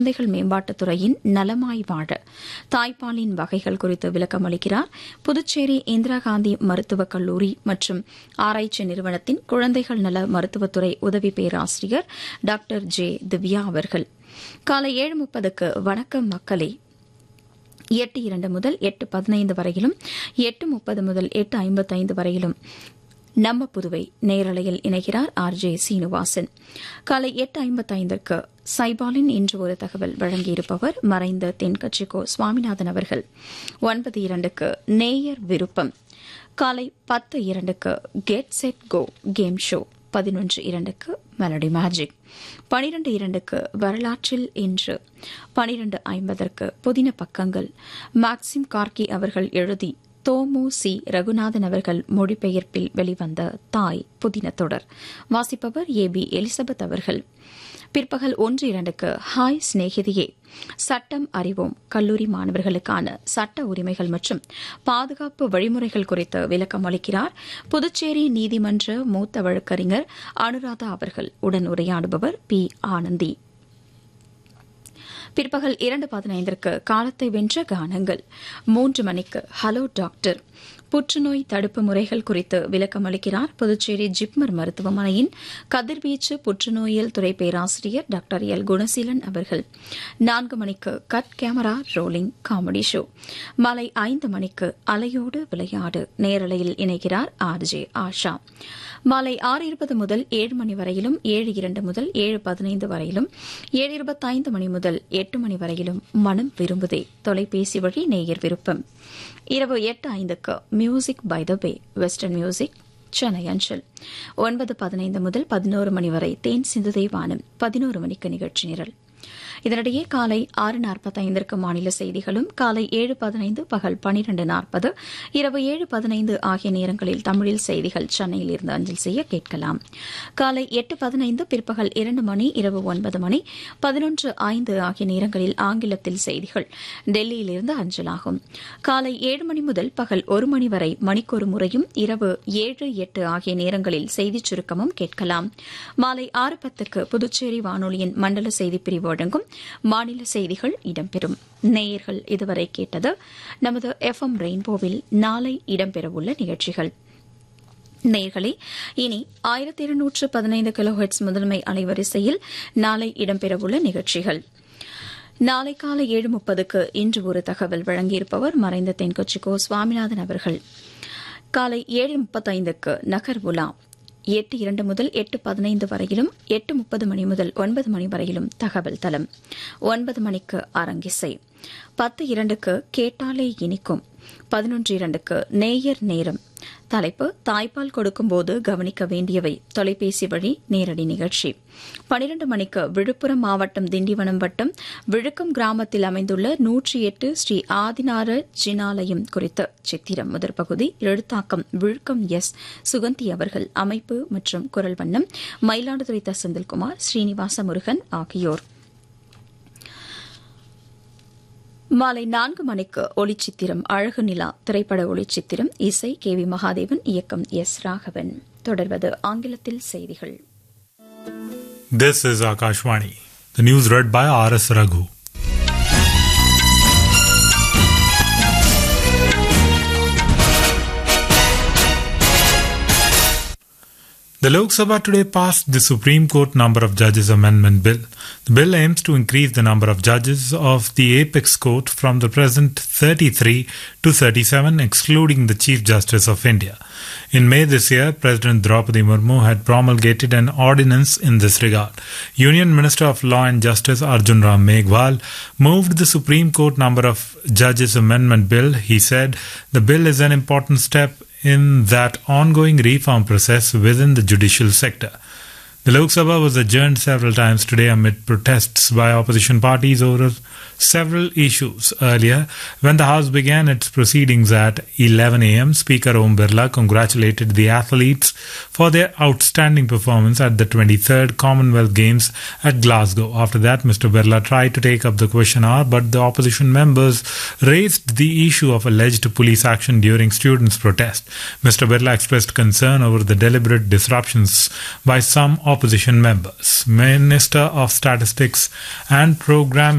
குழந்தைகள் மேம்பாட்டுத் துறையின் நலமாய் வாழ தாய்ப்பாலின் வகைகள் குறித்து விளக்கம் அளிக்கிறார் புதுச்சேரி இந்திரா காந்தி மருத்துவக் கல்லூரி மற்றும் ஆராய்ச்சி நிறுவனத்தின் குழந்தைகள் நல மருத்துவத்துறை உதவி பேராசிரியர் டாக்டர் ஜே திவ்யா அவர்கள் காலை ஏழு முப்பதுக்கு வணக்கம் மக்களே எட்டு இரண்டு முதல் எட்டு பதினைந்து வரையிலும் எட்டு முப்பது முதல் எட்டு ஐம்பத்தைந்து வரையிலும் நம்ம புதுவை நேரலையில் இணைகிறார் ஆர் ஜே சீனிவாசன் காலை எட்டு ஐம்பத்தைந்திற்கு சைபாலின் இன்று ஒரு தகவல் வழங்கியிருப்பவர் மறைந்த தென்கட்சிக்கோ சுவாமிநாதன் அவர்கள் ஒன்பது இரண்டுக்கு நேயர் விருப்பம் காலை பத்து இரண்டுக்கு get set go game show பதினொன்று இரண்டுக்கு மெலடி மேஜிக் பனிரெண்டு இரண்டுக்கு வரலாற்றில் இன்று பனிரெண்டு ஐம்பதற்கு புதின பக்கங்கள் மேக்சிம் கார்கி அவர்கள் எழுதி தோமு சி ரகுநாதன் அவர்கள் மொழிபெயர்ப்பில் வெளிவந்த தாய் புதின தொடர் வாசிப்பவர் ஏ பி எலிசபெத் அவர்கள் பிற்பகல் ஒன்று இரண்டுக்கு ஹாய் சிநேகிதியே சட்டம் அறிவோம் கல்லூரி மாணவர்களுக்கான சட்ட உரிமைகள் மற்றும் பாதுகாப்பு வழிமுறைகள் குறித்து விளக்கம் அளிக்கிறார் புதுச்சேரி நீதிமன்ற மூத்த வழக்கறிஞர் அனுராதா அவர்கள் உடன் உரையாடுபவர் பி ஆனந்தி பிற்பகல் இரண்டு பதினைந்திற்கு காலத்தை வென்ற கானங்கள் மூன்று மணிக்கு ஹலோ டாக்டர் புற்றுநோய் தடுப்பு முறைகள் குறித்து விளக்கம் அளிக்கிறார் புதுச்சேரி ஜிப்மர் மருத்துவமனையின் கதிர்வீச்சு புற்றுநோயியல் துறை பேராசிரியர் டாக்டர் எல் குணசீலன் அவர்கள் நான்கு மணிக்கு cut camera rolling comedy show மாலை ஐந்து மணிக்கு அலையோடு விளையாடு நேரலையில் இணைகிறார் ஆர் ஜே ஆஷா மாலை ஆறு இருபது முதல் ஏழு மணி வரையிலும் ஏழு இரண்டு முதல் ஏழு பதினைந்து வரையிலும் ஏழு இருபத்தைந்து மணி முதல் எட்டு மணி வரையிலும் மனம் விரும்புதே தொலைபேசி வழி நேயர் விருப்பம் இரவு எட்டு ஐந்துக்கு music by the bay western music Chennai அஞ்சல் ஒன்பது பதினைந்து முதல் பதினோரு மணி வரை தேன் சிந்துதை வானம் பதினோரு மணிக்கு நிகழ்ச்சி நிரல் இதனிடையே காலை ஆறு நாற்பத்தைந்திற்கு மாநில செய்திகளும் காலை ஏழு பதினைந்து பகல் பனிரண்டு நாற்பது இரவு ஏழு பதினைந்து ஆகிய நேரங்களில் தமிழில் செய்திகள் சென்னையில் இருந்து அஞ்சல் செய்ய கேட்கலாம் காலை எட்டு பதினைந்து பிற்பகல் இரண்டு மணி இரவு ஒன்பது மணி பதினொன்று ஐந்து ஆகிய நேரங்களில் ஆங்கிலத்தில் செய்திகள் டெல்லியிலிருந்து அஞ்சலாகும் காலை ஏழு மணி முதல் பகல் ஒரு மணி வரை மணிக்கொரு முறையும் இரவு ஏழு எட்டு ஆகிய நேரங்களில் செய்திச் சுருக்கமும் கேட்கலாம் மாலை ஆறு பத்துக்கு புதுச்சேரி வானொலியின் மண்டல செய்திப்பிரிவு வழங்கும் மாநில செய்திகள் இடம்பெறும் நேயர்கள் இதுவரை கேட்டது நமது எஃப் எம் ரெயின்போவில் நாளை இடம்பெறவுள்ள நிகழ்ச்சிகள் நேர்களே இனி ஆயிரத்தி இருநூற்று பதினைந்து கிலோஹெட்ஸ் முதன்மை அலைவரிசையில் நாளை இடம்பெறவுள்ள நிகழ்ச்சிகள் நாளை காலை ஏழு முப்பதுக்கு இன்று ஒரு தகவல் வழங்கியிருப்பவர் மறைந்த தென்கொச்சிக்கோ சுவாமிநாதன் அவர்கள் காலை ஏழு முப்பத்தைந்துக்கு நகர் உலா எட்டு இரண்டு முதல் எட்டு பதினைந்து வரையிலும் எட்டு முப்பது மணி முதல் ஒன்பது மணி வரையிலும் தகவல் தளம் ஒன்பது மணிக்கு அரங்கிசை பத்து இரண்டுக்கு கேட்டாலே இனிக்கும் பதினொன்று இரண்டுக்கு நேயர் நேரம் தலைப்பு தாய்ப்பால் கொடுக்கும்போது கவனிக்க வேண்டியவை தொலைபேசி வழி நேரடி நிகழ்ச்சி பனிரண்டு மணிக்கு விழுப்புரம் மாவட்டம் திண்டிவனம் வட்டம் விழுக்கம் கிராமத்தில் அமைந்துள்ள நூற்றி எட்டு ஸ்ரீ ஆதினார ஜினாலயம் குறித்த சித்திரம் முதற் பகுதி எழுத்தாக்கம் விழுக்கம் எஸ் சுகந்தி அவர்கள் அமைப்பு மற்றும் குரல் வண்ணம் மயிலாடுதுறை த செந்தில்குமார் ஸ்ரீனிவாச முருகன் ஆகியோர் மாலை நான்கு மணிக்கு ஒளிச்சித்திரம் அழகு நிலா திரைப்பட ஒளிச்சித்திரம் இசை கே வி மகாதேவன் இயக்கம் எஸ் ராகவன் தொடர்வது ஆங்கிலத்தில் செய்திகள் This is Akashvani. The news read by R.S. Raghu. The Lok Sabha today passed the Supreme Court Number of Judges Amendment Bill. The bill aims to increase the number of judges of the Apex Court from the present 33 to 37, excluding the Chief Justice of India. In May this year, President Draupadi Murmu had promulgated an ordinance in this regard. Union Minister of Law and Justice Arjun Ram Meghwal moved the Supreme Court Number of Judges Amendment Bill. He said the bill is an important step in that ongoing reform process within the judicial sector. The Lok Sabha was adjourned several times today amid protests by opposition parties over several issues. Earlier, when the House began its proceedings at 11 a.m., Speaker Om Birla congratulated the athletes for their outstanding performance at the 23rd Commonwealth Games at Glasgow. After that, Mr. Birla tried to take up the question hour, but the opposition members raised the issue of alleged police action during students' protest. Mr. Birla expressed concern over the deliberate disruptions by some opposition members. Minister of Statistics and Program